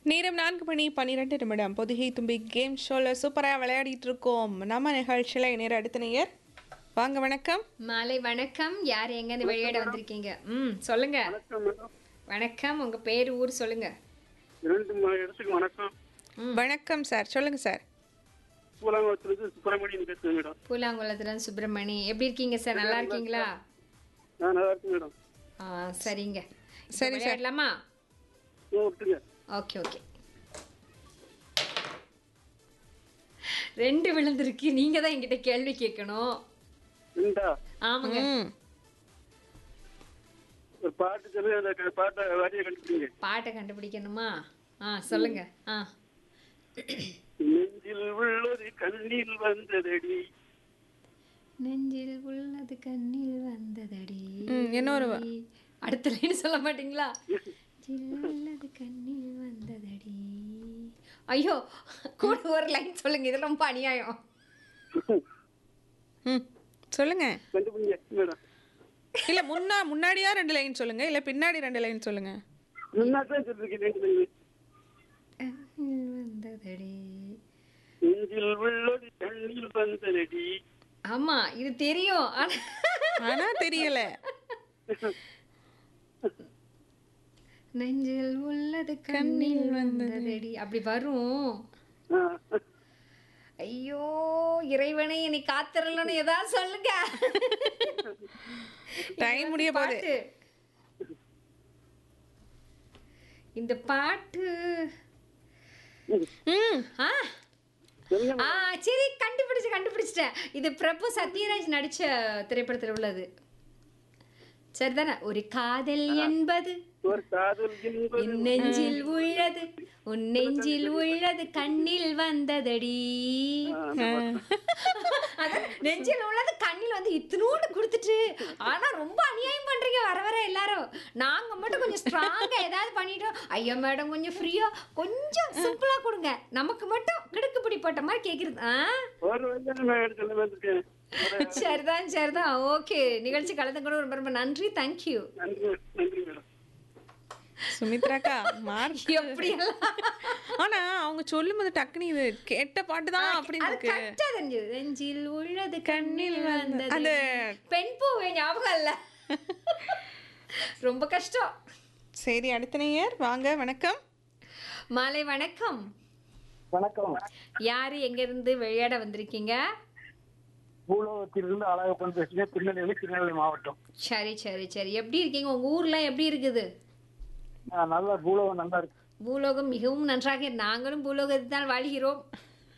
நேரம் நான்கு மணி பன்னிரெண்டு நிமிடம் பொதிகை தும்பி கேம் ஷோவில் சூப்பராக விளையாடிட்டு இருக்கோம் நம்ம நிகழ்ச்சியில் நேரம் அடுத்த நேயர் வாங்க வணக்கம் மாலை வணக்கம் யார் எங்கேருந்து விளையாட வந்திருக்கீங்க ம் சொல்லுங்க வணக்கம் மேடம் வணக்கம் உங்க பேர் ஊர் சொல்லுங்க இரண்டு ம- இடத்துக்கு வணக்கம் வணக்கம் சார் சொல்லுங்க சார் பூலாங்குளத்திலிருந்து சுப்பிரமணியன் பேசுறேன் மேடம் பூலாங்குளத்துல சுப்பிரமணி எப்படி இருக்கீங்க சார் நல்லா இருக்கீங்களா நான் நல்லா இருக்கேன் மேடம் ஆ சரிங்க சரி, சரி விளையாடலாமா ஓ விட்டுங்க ஓகே ஓகே ரெண்டு விழுந்திருக்கு நீங்க தான் என்கிட்ட கேள்வி கேட்கணும் இந்தா ஆமாங்க ம் ஒரு பாட்டு சொல்லி அந்த க- பாட்டை வரியை கண்டுபிடிங்க பாட்டை கண்டுபிடிக்கணுமா ஆ சொல்லுங்க ஆ நெஞ்சில் உள்ளது கண்ணில் வந்ததடி நெஞ்சில் உள்ளது கண்ணில் வந்ததடி ம், இன்னொரு வ- அடுத்த லைன் சொல்ல மாட்டீங்களா நெஞ்சில் உள்ளது கண்ணில் வந்ததடி ஐயோ கூட ஒரு லைன் சொல்லுங்க இது ரொம்ப அநியாயம் ம் சொல்லுங்க கண்டுபிடிங்க மேடம் இல்லை முன்னா முன்னாடியா ரெண்டு லைன் சொல்லுங்க இல்லை பின்னாடி ரெண்டு லைன் சொல்லுங்க முன்னாதான் சொல்லிருக்கேன் ரெண்டு லைனு. கண்ணில் வந்ததடி நெஞ்சில் உள்ளது கண்ணில் வந்ததடி ஆமா இது தெரியும் ஆனா ஆனா தெரியல நெஞ்சில் உள்ளது கண்ணில் வந்ததடி அப்படி வரும் ஆ. ஐயோ இறைவனை என்னை காத்திரலன்னு ஏதாவது சொல்லுங்க டைம் முடிய போகுது பாட்டு இந்த பாட்டு ம் ஆ சொல்லுங்க ஆ சரி கண்டுபிடிச்சு கண்டுபிடிச்சிட்டேன் இது பிரபு சத்யராஜ் நடிச்ச திரைப்படத்தில் உள்ளது சரிதானே ஒரு காதல் என்பது ஒரு காதல் என்பது என் நெஞ்சில் உள்ளது உன் நெஞ்சில் உள்ளது கண்ணில் வந்ததடி அதான் நெஞ்சில் உள்ளது கண்ணில் வந்து இத்தினூண்டு கொடுத்துட்டு ஆனா ரொம்ப அநியாயம் பண்றீங்க வர வர எல்லாரும் நாங்க மட்டும் கொஞ்சம் ஸ்ட்ராங்கா ஏதாவது பண்ணிட்டோம் ஐயோ மேடம் கொஞ்சம் ஃப்ரீயா கொஞ்சம் சிம்பிளா கொடுங்க நமக்கு மட்டும் கிடுக்குப்பிடி போட்ட மாதிரி கேக்குறது ஆ ஒரு வயதான நான் எடுத்து வந்திருக்கேன் சரிதான் சரிதான் ஓகே நிகழ்ச்சி கலந்து கூட ரொம்ப ரொம்ப நன்றி தேங்க்யூ நன்றி நன்றி மேடம் சுமித்ராக்கா மார்க் எப்படியெல்லாம் ஆனா அவங்க சொல்லும்போது டக்குனு இது கேட்ட பாட்டு தான் அப்படின்னு அது இருக்கு கரெக்டா தெரிஞ்சது நெஞ்சில் உள்ளது கண்ணில் வந்தது அந்த பெண் பூவே ஞாபகம் இல்ல ரொம்ப கஷ்டம் சரி அடுத்த நேயர் வாங்க வணக்கம் மாலை வணக்கம் வணக்கம் யாரு எங்க இருந்து விளையாட வந்திருக்கீங்க பூலோகத்திலிருந்து அழகப்பன் பேசுகிறேன் திருநெல்வேலி திருநெல்வேலி மாவட்டம் சரி சரி சரி எப்படி இருக்கீங்க உங்க ஊர்ல எப்படி இருக்குது ஆ, நல்லா பூலோகம் நல்லா இருக்கு பூலோகம் மிகவும் நன்றாக நாங்களும் பூலோகத்தில் தான் வாழ்கிறோம்